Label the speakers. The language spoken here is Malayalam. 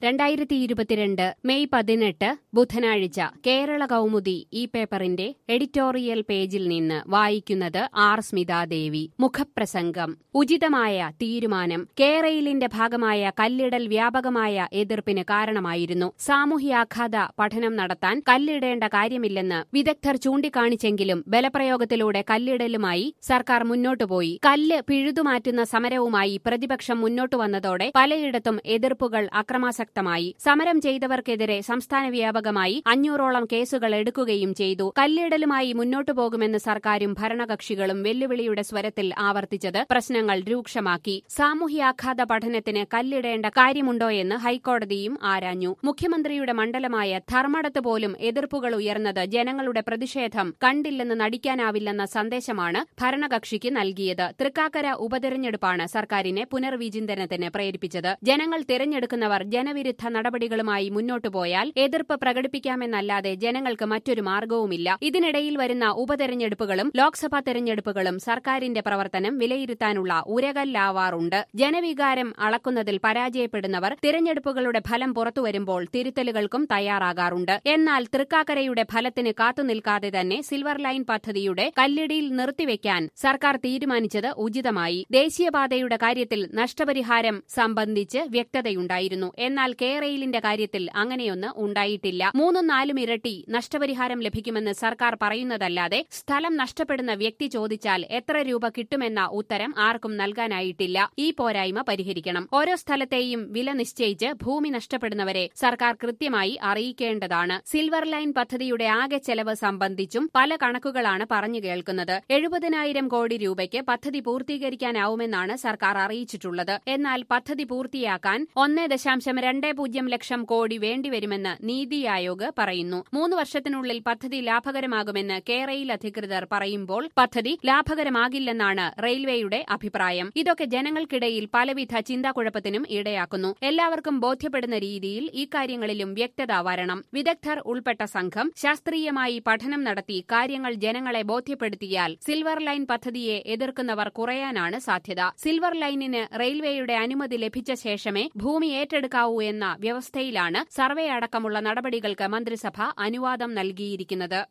Speaker 1: രണ്ടായിരത്തി ഇരുപത്തിരണ്ട് മെയ് പതിനെട്ട് ബുധനാഴ്ച കേരള കൗമുദി ഈ പേപ്പറിന്റെ എഡിറ്റോറിയൽ പേജിൽ നിന്ന് വായിക്കുന്നത് ആർ സ്മിതാദേവി മുഖപ്രസംഗം ഉചിതമായ തീരുമാനം കേരയിലിന്റെ ഭാഗമായ കല്ലിടൽ വ്യാപകമായ എതിർപ്പിന് കാരണമായിരുന്നു സാമൂഹ്യാഘാത പഠനം നടത്താൻ കല്ലിടേണ്ട കാര്യമില്ലെന്ന് വിദഗ്ധർ ചൂണ്ടിക്കാണിച്ചെങ്കിലും ബലപ്രയോഗത്തിലൂടെ കല്ലിടലുമായി സർക്കാർ മുന്നോട്ടുപോയി കല്ല് പിഴുതുമാറ്റുന്ന സമരവുമായി പ്രതിപക്ഷം മുന്നോട്ടു വന്നതോടെ പലയിടത്തും എതിർപ്പുകൾ അക്രമാസക്തമായി സമരം ചെയ്തവർക്കെതിരെ സംസ്ഥാന വ്യാപകമായി അഞ്ഞൂറോളം കേസുകൾ എടുക്കുകയും ചെയ്തു കല്ലിടലുമായി മുന്നോട്ടു പോകുമെന്ന് സർക്കാരും ഭരണകക്ഷികളും വെല്ലുവിളിയുടെ സ്വരത്തിൽ ആവർത്തിച്ചത് പ്രശ്നങ്ങൾ രൂക്ഷമാക്കി സാമൂഹ്യാഘാത പഠനത്തിന് കല്ലിടേണ്ട കാര്യമുണ്ടോയെന്ന് ഹൈക്കോടതിയും ആരാഞ്ഞു മുഖ്യമന്ത്രിയുടെ മണ്ഡലമായ ധർമ്മടത്ത് പോലും എതിർപ്പുകൾ ഉയർന്നത് ജനങ്ങളുടെ പ്രതിഷേധം കണ്ടില്ലെന്ന് നടിക്കാനാവില്ലെന്ന സന്ദേശമാണ് ഭരണകക്ഷിക്ക് നൽകിയത് തൃക്കാക്കര ഉപതെരഞ്ഞെടുപ്പാണ് സർക്കാരിനെ പുനർവിചിന്തനത്തിന് പ്രേരിപ്പിച്ചത് ജനങ്ങൾ തിരഞ്ഞെടുക്കുന്നവർ ജനവിരുദ്ധ നടപടികളുമായി മുന്നോട്ടു പോയാൽ എതിർപ്പ് പ്രകടിപ്പിക്കാമെന്നല്ലാതെ ജനങ്ങൾക്ക് മറ്റൊരു മാർഗവുമില്ല ഇതിനിടയിൽ വരുന്ന ഉപതെരഞ്ഞെടുപ്പുകളും ലോക്സഭാ തെരഞ്ഞെടുപ്പുകളും സർക്കാരിന്റെ പ്രവർത്തനം വിലയിരുത്താനുള്ള ഉരകല്ലാവാറുണ്ട് ജനവികാരം അളക്കുന്നതിൽ പരാജയപ്പെടുന്നവർ തിരഞ്ഞെടുപ്പുകളുടെ ഫലം പുറത്തുവരുമ്പോൾ തിരുത്തലുകൾക്കും തയ്യാറാകാറുണ്ട് എന്നാൽ തൃക്കാക്കരയുടെ ഫലത്തിന് കാത്തുനിൽക്കാതെ തന്നെ സിൽവർ ലൈൻ പദ്ധതിയുടെ കല്ലിടിയിൽ നിർത്തിവെക്കാൻ സർക്കാർ തീരുമാനിച്ചത് ഉചിതമായി ദേശീയപാതയുടെ കാര്യത്തിൽ നഷ്ടപരിഹാരം സംബന്ധിച്ച് വ്യക്തതയുണ്ടായിരുന്നു എന്നാൽ കേരയിലിന്റെ കാര്യത്തിൽ അങ്ങനെയൊന്ന് ഉണ്ടായിട്ടില്ല മൂന്നും നാലും ഇരട്ടി നഷ്ടപരിഹാരം ലഭിക്കുമെന്ന് സർക്കാർ പറയുന്നതല്ലാതെ സ്ഥലം നഷ്ടപ്പെടുന്ന വ്യക്തി ചോദിച്ചാൽ എത്ര രൂപ കിട്ടുമെന്ന ഉത്തരം ആർക്കും നൽകാനായിട്ടില്ല ഈ പോരായ്മ പരിഹരിക്കണം ഓരോ സ്ഥലത്തെയും വില നിശ്ചയിച്ച് ഭൂമി നഷ്ടപ്പെടുന്നവരെ സർക്കാർ കൃത്യമായി അറിയിക്കേണ്ടതാണ് സിൽവർ ലൈൻ പദ്ധതിയുടെ ആകെ ചെലവ് സംബന്ധിച്ചും പല കണക്കുകളാണ് പറഞ്ഞു കേൾക്കുന്നത് എഴുപതിനായിരം കോടി രൂപയ്ക്ക് പദ്ധതി പൂർത്തീകരിക്കാനാവുമെന്നാണ് സർക്കാർ അറിയിച്ചിട്ടുള്ളത് എന്നാൽ പദ്ധതി പൂർത്തിയാക്കാൻ ഒന്നേ ദശാംശം രണ്ട് പൂജ്യം ലക്ഷം കോടി വേണ്ടിവരുമെന്ന് നീതി ആയോഗ് പറയുന്നു മൂന്ന് വർഷത്തിനുള്ളിൽ പദ്ധതി ലാഭകരമാകുമെന്ന് കേരയിൽ അധികൃതർ പറയുമ്പോൾ പദ്ധതി ലാഭകരമാകില്ലെന്നാണ് റെയിൽവേയുടെ അഭിപ്രായം ഇതൊക്കെ ജനങ്ങൾക്കിടയിൽ പലവിധ ചിന്താക്കുഴപ്പത്തിനും ഇടയാക്കുന്നു എല്ലാവർക്കും ബോധ്യപ്പെടുന്ന രീതിയിൽ ഇക്കാര്യങ്ങളിലും വ്യക്തത വരണം വിദഗ്ധർ ഉൾപ്പെട്ട സംഘം ശാസ്ത്രീയമായി പഠനം നടത്തി കാര്യങ്ങൾ ജനങ്ങളെ ബോധ്യപ്പെടുത്തിയാൽ സിൽവർ ലൈൻ പദ്ധതിയെ എതിർക്കുന്നവർ കുറയാനാണ് സാധ്യത സിൽവർ ലൈനിന് റെയിൽവേയുടെ അനുമതി ലഭിച്ച ശേഷമേ ഭൂമി ഏറ്റെടുക്കാവൂ എന്ന വ്യവസ്ഥയിലാണ് സർവേ അടക്കമുള്ള നടപടികൾക്ക് മന്ത്രിസഭ അനുവാദം നൽകിയിരിക്കുന്നത്